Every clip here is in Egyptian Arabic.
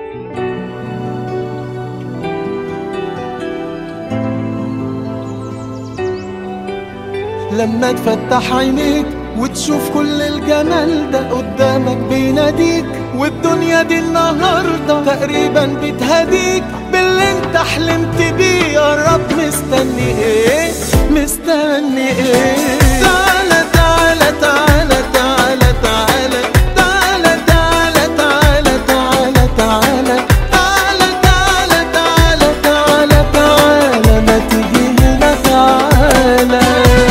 لما تفتح عينيك وتشوف كل الجمال ده قدامك بيناديك والدنيا دي النهاردة تقريبا بتهديك باللي انت حلمت بيه يا رب مستني ايه مستني ايه تعالى تعالى تعالى تعالى تعالى تعالى تعالى تعالى تعالى تعالى تعالى تعالى تعالى تعالى تعالى ما تيجي هنا تعالى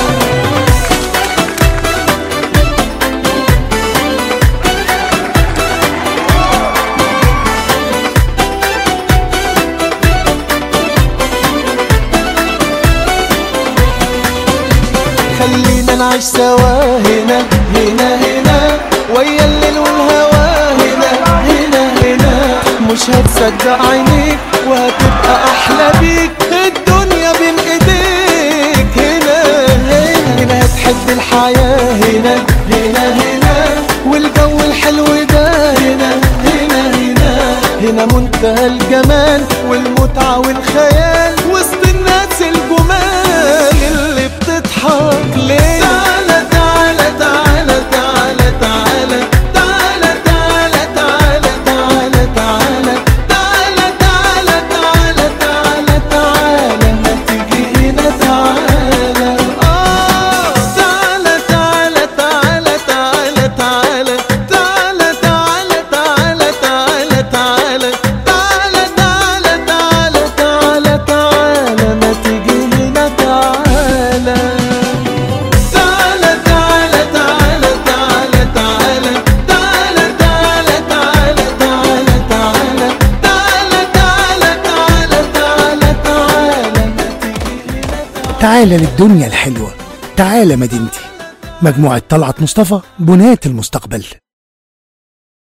خلينا نعيش سوا هنا هنا هنا ويا الليل والهوا هنا هنا هنا مش هتصدق عينيك وهتبقى احلى بيك الدنيا بين ايديك هنا هنا هنا هتحب الحياة هنا هنا هنا والجو الحلو ده هنا هنا هنا هنا منتهى الجمال والمتعة والخيال وسط الناس الجمال اللي بتضحك ليه تعالى تعالى تعالى تعالى تعالى تعالى تعالى تعالى تعالى تعالى تعالى تعالى تعالى تعالى تعالى ما تيجي هنا تعالى آه تعالى تعالى تعالى تعالى تعالى تعالى تعالى تعالى تعالى تعالى تعالى تعالى تعالى تعالى تعالى ما تيجي هنا تعالى تعالى تعالى تعالى تعالى تعالى تعالى تعالى تعالى تعالى تعالى تعالى تعالى تعالى تعالى تعالى ما تيجي هنا تعالى للدنيا الحلوة تعالى مدينتي مجموعة طلعت مصطفى بناة المستقبل